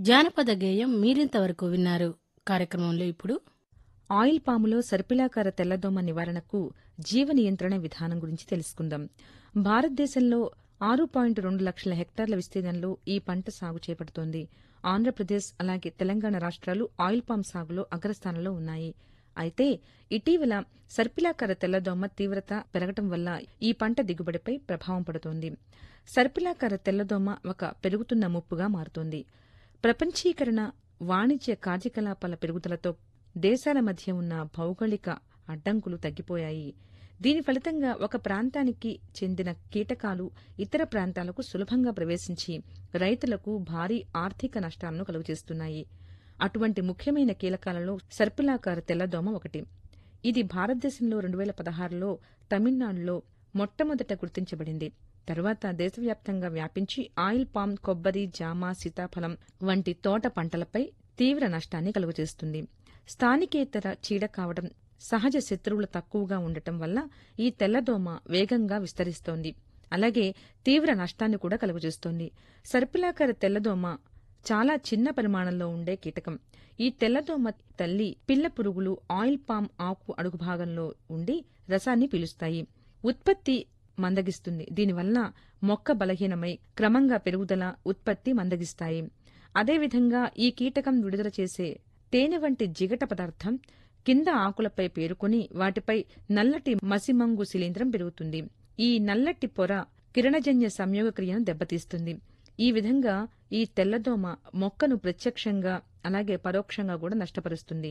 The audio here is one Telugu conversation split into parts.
జానపద గేయం మీరింతవరకు విన్నారు కార్యక్రమంలో ఇప్పుడు ఆయిల్ పాములో సర్పిలాకార తెల్లదోమ నివారణకు జీవ నియంత్రణ విధానం గురించి తెలుసుకుందాం భారతదేశంలో ఆరు పాయింట్ రెండు లక్షల హెక్టార్ల విస్తీర్ణంలో ఈ పంట సాగు చేపడుతోంది ఆంధ్రప్రదేశ్ అలాగే తెలంగాణ రాష్ట్రాలు ఆయిల్ పామ్ సాగులో అగ్రస్థానంలో ఉన్నాయి అయితే ఇటీవల సర్పిలాకార తెల్లదోమ తీవ్రత పెరగటం వల్ల ఈ పంట దిగుబడిపై ప్రభావం పడుతోంది సర్పిలాకార తెల్లదోమ ఒక పెరుగుతున్న ముప్పుగా మారుతోంది ప్రపంచీకరణ వాణిజ్య కార్యకలాపాల పెరుగుదలతో దేశాల మధ్య ఉన్న భౌగోళిక అడ్డంకులు తగ్గిపోయాయి దీని ఫలితంగా ఒక ప్రాంతానికి చెందిన కీటకాలు ఇతర ప్రాంతాలకు సులభంగా ప్రవేశించి రైతులకు భారీ ఆర్థిక నష్టాలను కలుగజేస్తున్నాయి అటువంటి ముఖ్యమైన కీలకాలలో సర్పిలాకార తెల్లదోమ ఒకటి ఇది భారతదేశంలో రెండు వేల పదహారులో తమిళనాడులో మొట్టమొదట గుర్తించబడింది తరువాత దేశవ్యాప్తంగా వ్యాపించి ఆయిల్ పామ్ కొబ్బరి జామ సీతాఫలం వంటి తోట పంటలపై తీవ్ర నష్టాన్ని కలుగజేస్తుంది స్థానికేతర చీడ కావడం సహజ శత్రువులు తక్కువగా ఉండటం వల్ల ఈ తెల్లదోమ వేగంగా విస్తరిస్తోంది అలాగే తీవ్ర నష్టాన్ని కూడా కలుగజేస్తోంది సర్పిలాకార తెల్లదోమ చాలా చిన్న పరిమాణంలో ఉండే కీటకం ఈ తెల్లదోమ తల్లి పిల్ల పురుగులు ఆయిల్ పామ్ ఆకు అడుగు భాగంలో ఉండి రసాన్ని పీలుస్తాయి ఉత్పత్తి మందగిస్తుంది దీనివల్ల మొక్క బలహీనమై క్రమంగా పెరుగుదల ఉత్పత్తి మందగిస్తాయి అదేవిధంగా ఈ కీటకం విడుదల చేసే తేనె వంటి జిగట పదార్థం కింద ఆకులపై పేరుకొని వాటిపై నల్లటి మసిమంగు శిలీంద్రం పెరుగుతుంది ఈ నల్లటి పొర కిరణజన్య సంయోగ క్రియను దెబ్బతీస్తుంది ఈ విధంగా ఈ తెల్లదోమ మొక్కను ప్రత్యక్షంగా అలాగే పరోక్షంగా కూడా నష్టపరుస్తుంది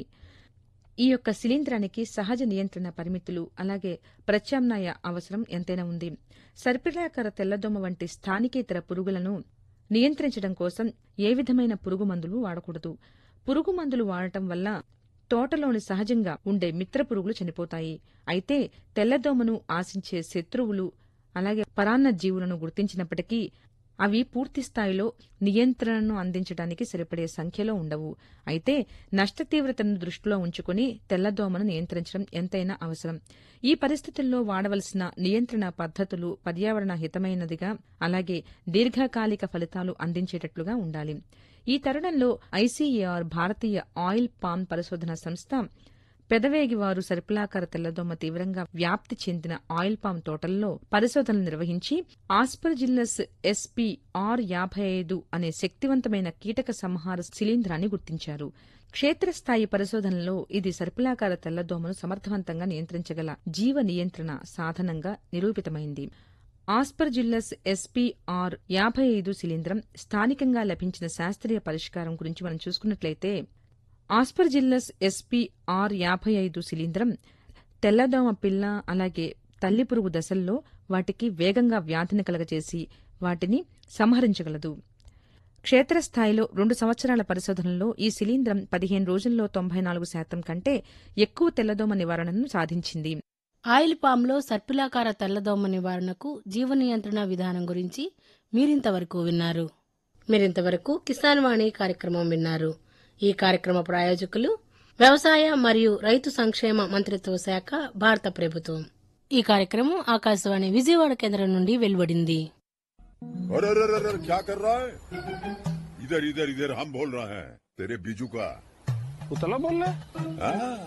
ఈ యొక్క శిలీంధ్రానికి సహజ నియంత్రణ పరిమితులు అలాగే ప్రత్యామ్నాయ అవసరం ఎంతైనా ఉంది సర్పిలాకార తెల్లదోమ వంటి స్థానికేతర పురుగులను నియంత్రించడం కోసం ఏ విధమైన పురుగు మందులు వాడకూడదు పురుగు మందులు వాడటం వల్ల తోటలోని సహజంగా ఉండే మిత్ర పురుగులు చనిపోతాయి అయితే తెల్లదోమను ఆశించే శత్రువులు అలాగే పరాన్న జీవులను గుర్తించినప్పటికీ అవి పూర్తి స్థాయిలో నియంత్రణను అందించడానికి సరిపడే సంఖ్యలో ఉండవు అయితే నష్ట తీవ్రతను దృష్టిలో ఉంచుకుని తెల్లదోమను నియంత్రించడం ఎంతైనా అవసరం ఈ పరిస్థితుల్లో వాడవలసిన నియంత్రణ పద్ధతులు పర్యావరణ హితమైనదిగా అలాగే దీర్ఘకాలిక ఫలితాలు అందించేటట్లుగా ఉండాలి ఈ తరుణంలో ఐసీఏఆర్ భారతీయ ఆయిల్ పామ్ పరిశోధన సంస్థ పెదవేగివారు సర్పిలాకార తెల్లదోమ తీవ్రంగా వ్యాప్తి చెందిన ఆయిల్ పామ్ తోటల్లో పరిశోధనలు నిర్వహించి ఆస్పర్జిల్లస్ ఎస్పీ ఆర్ యాభై ఐదు అనే శక్తివంతమైన కీటక సంహార శిలీంధ్రాన్ని గుర్తించారు క్షేత్రస్థాయి పరిశోధనలో ఇది సర్పిలాకార తెల్లదోమను సమర్థవంతంగా నియంత్రించగల జీవ నియంత్రణ సాధనంగా నిరూపితమైంది ఆస్పర్జిల్లస్ ఎస్పీఆర్ యాభై ఐదు శిలీంద్రం స్థానికంగా లభించిన శాస్త్రీయ పరిష్కారం గురించి మనం చూసుకున్నట్లయితే ఆస్పర్జిల్లస్ ఎస్పీఆర్ యాభై ఐదు శిలీంద్రం తెల్లదోమ పిల్ల అలాగే తల్లి పురుగు దశల్లో వాటికి వేగంగా వ్యాధిని కలగజేసి వాటిని సంహరించగలదు క్షేత్రస్థాయిలో రెండు సంవత్సరాల పరిశోధనలో ఈ శిలీంద్రం పదిహేను రోజుల్లో తొంభై నాలుగు శాతం కంటే ఎక్కువ తెల్లదోమ నివారణను సాధించింది ఆయిల్ పామ్లో సర్పిలాకార తెల్లదోమ నివారణకు జీవ నియంత్రణ విధానం గురించి మీరింతవరకు విన్నారు మీరింతవరకు కిసాన్ వాణి కార్యక్రమం విన్నారు ఈ కార్యక్రమ ప్రాయోజకులు వ్యవసాయ మరియు రైతు సంక్షేమ మంత్రిత్వ శాఖ భారత ప్రభుత్వం ఈ కార్యక్రమం ఆకాశవాణి విజయవాడ కేంద్రం నుండి వెలువడింది अरे अरे अरे अरे क्या कर रहा है इधर इधर इधर हम बोल रहे हैं तेरे बीजू का उतला बोल रहा है हाँ?